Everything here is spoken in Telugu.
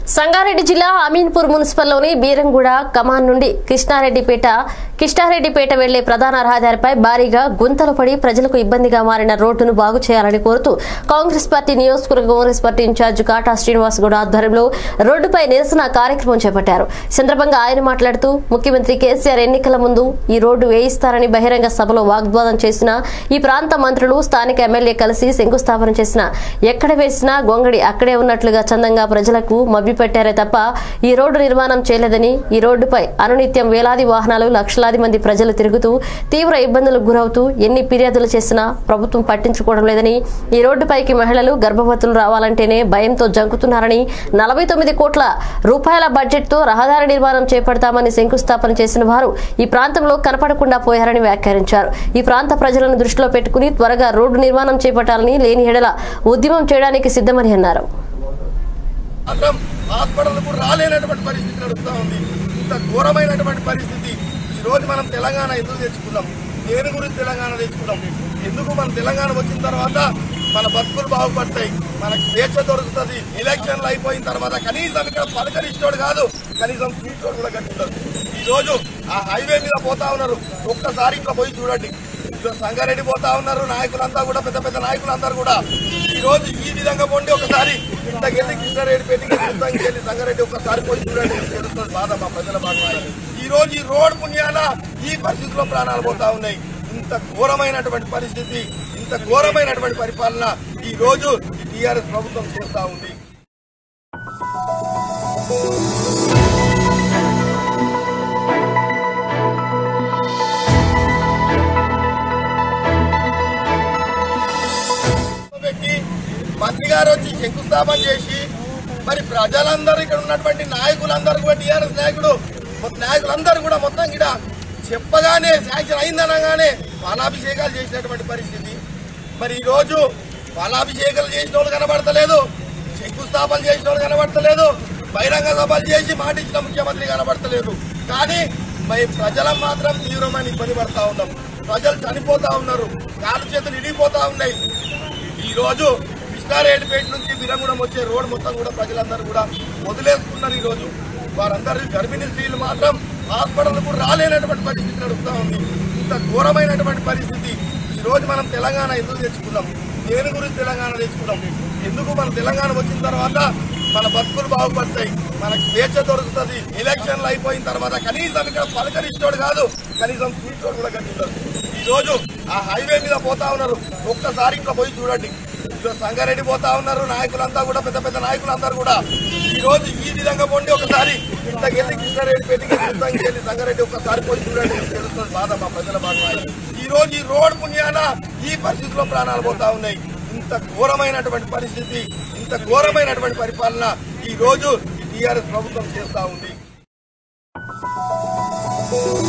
సంగారెడ్డి జిల్లా అమీన్పూర్ మున్సిపల్లోని బీరంగూడ కమాన్ నుండి కృష్ణారెడ్డిపేట కృష్ణారెడ్డిపేట వెళ్లే ప్రధాన రహదారిపై భారీగా గుంతలు పడి ప్రజలకు ఇబ్బందిగా మారిన రోడ్డును బాగు చేయాలని కోరుతూ కాంగ్రెస్ పార్టీ నియోజకవర్గ కాంగ్రెస్ పార్టీ ఇన్ఛార్జ్ కాటా శ్రీనివాస్ గౌడ్ ఆధ్వర్యంలో రోడ్డుపై నిరసన కార్యక్రమం చేపట్టారు ఈ సందర్భంగా ఆయన మాట్లాడుతూ ముఖ్యమంత్రి కేసీఆర్ ఎన్నికల ముందు ఈ రోడ్డు వేయిస్తారని బహిరంగ సభలో వాగ్వాదం చేసిన ఈ ప్రాంత మంత్రులు స్థానిక ఎమ్మెల్యే కలిసి శంకుస్థాపన చేసిన ఎక్కడ వేసినా గొంగడి అక్కడే ఉన్నట్లుగా చందంగా ప్రజలకు మభ్యపెట్టారే తప్ప ఈ రోడ్డు నిర్మాణం చేయలేదని ఈ రోడ్డుపై అనునిత్యం వేలాది వాహనాలు లక్షలాది మంది ప్రజలు తిరుగుతూ తీవ్ర ఇబ్బందులకు గురవుతూ ఎన్ని ఫిర్యాదులు చేసినా ప్రభుత్వం పట్టించుకోవడం లేదని ఈ రోడ్డుపైకి మహిళలు గర్భవతులు రావాలంటేనే భయంతో జంకుతున్నారని నలభై తొమ్మిది కోట్ల రూపాయల బడ్జెట్తో రహదారి నిర్మాణం చేపడతామని శంకుస్థాపన చేసిన వారు ఈ ప్రాంతంలో కనపడకుండా పోయారని వ్యాఖ్యానించారు ఈ ప్రాంత ప్రజలను దృష్టిలో పెట్టుకుని త్వరగా రోడ్డు నిర్మాణం చేపట్టాలని లేని ఎడల ఉద్యమం చేయడానికి సిద్ధమని అన్నారు మాత్రం హాస్పిటల్ కూడా రాలేనటువంటి పరిస్థితి నడుస్తూ ఉంది ఇంత ఘోరమైనటువంటి పరిస్థితి ఈ రోజు మనం తెలంగాణ ఎందుకు తెచ్చుకున్నాం దేని గురించి తెలంగాణ తెచ్చుకున్నాం ఎందుకు మన తెలంగాణ వచ్చిన తర్వాత మన బతుకులు బాగుపడతాయి మనకు స్వేచ్ఛ దొరుకుతుంది ఎలక్షన్లు అయిపోయిన తర్వాత కనీసం ఇక్కడ పలకరిస్తోడు కాదు కనీసం చూస్తోడు కూడా కట్టింటారు ఈ రోజు ఆ హైవే మీద పోతా ఉన్నారు ఒక్కసారి ఇట్లా పోయి చూడండి ఇట్లా సంగారెడ్డి పోతా ఉన్నారు నాయకులంతా కూడా పెద్ద పెద్ద నాయకులందరూ కూడా ఈ రోజు ఈ విధంగా పొండి ఒకసారి ఇంతకెళ్ళి కృష్ణారెడ్డి పెట్టి వెళ్ళి సంగారెడ్డి ఒకసారి పోయి చూడండి తెలుస్తుంది బాధ మా ప్రజల బాధ ఈ రోజు ఈ రోడ్ పుణ్యాన ఈ పరిస్థితిలో ప్రాణాలు పోతా ఉన్నాయి ఇంత ఘోరమైనటువంటి పరిస్థితి ఇంత ఘోరమైనటువంటి పరిపాలన ఈ రోజు టీఆర్ఎస్ ప్రభుత్వం చేస్తా ఉంది పెట్టి మంత్రి గారు వచ్చి శంకుస్థాపన చేసి మరి ప్రజలందరూ ఇక్కడ ఉన్నటువంటి నాయకులందరూ కూడా టీఆర్ఎస్ నాయకుడు మొత్తం నాయకులందరూ కూడా మొత్తం ఇక్కడ చెప్పగానే శాంక్షన్ అయిందనగానే పాలాభిషేకాలు చేసినటువంటి పరిస్థితి మరి ఈ రోజు పాలాభిషేకాలు చేసిన వాళ్ళు కనబడతలేదు శంకుస్థాపన చేసిన వాళ్ళు కనబడతలేదు బహిరంగ సభలు చేసి మాట ఇచ్చిన ముఖ్యమంత్రి కనబడతలేదు కానీ మరి ప్రజలం మాత్రం తీవ్రమైన ఇబ్బంది పడతా ఉన్నాం ప్రజలు చనిపోతా ఉన్నారు కాలు చేతులు ఇడిగిపోతా ఉన్నాయి ఈ రోజు కృష్ణారెడ్డిపేట నుంచి విరంగుడం వచ్చే రోడ్ మొత్తం కూడా ప్రజలందరూ కూడా వదిలేసుకున్నారు ఈ రోజు వారందరూ గర్భిణీ స్త్రీలు మాత్రం హాస్పిటల్ కూడా రాలేనటువంటి పరిస్థితి నడుస్తూ ఉంది ఇంత ఘోరమైనటువంటి పరిస్థితి ఈ రోజు మనం తెలంగాణ ఎందుకు తెచ్చుకున్నాం దేని గురించి తెలంగాణ తెచ్చుకున్నాం ఎందుకు మన తెలంగాణ వచ్చిన తర్వాత మన బతుకులు బాగుపడతాయి మనకు స్వేచ్ఛ దొరుకుతుంది ఎలక్షన్లు అయిపోయిన తర్వాత కనీసం ఇక్కడ పలకరిస్తోడు కాదు కనీసం చూస్తోడు కూడా కట్టింటారు ఈ రోజు ఆ హైవే మీద పోతా ఉన్నారు ఒక్కసారి ఇట్లా పోయి చూడండి ఇట్లా సంగారెడ్డి పోతా ఉన్నారు నాయకులంతా కూడా పెద్ద పెద్ద నాయకులందరూ కూడా ఈ రోజు ఈ విధంగా పొండి ఒకసారి ఇంతకెళ్ళి కృష్ణారెడ్డి పెట్టి వెళ్ళి సంగారెడ్డి ఒక్కసారి పోయి చూడండి తెలుస్తుంది బాధ మా ప్రజల బాధ ఈ రోజు ఈ రోడ్ పుణ్యాన ఈ పరిస్థితిలో ప్రాణాలు పోతా ఉన్నాయి ఇంత ఘోరమైనటువంటి పరిస్థితి ఇంత ఘోరమైనటువంటి పరిపాలన ఈ రోజు టీఆర్ఎస్ ప్రభుత్వం చేస్తా ఉంది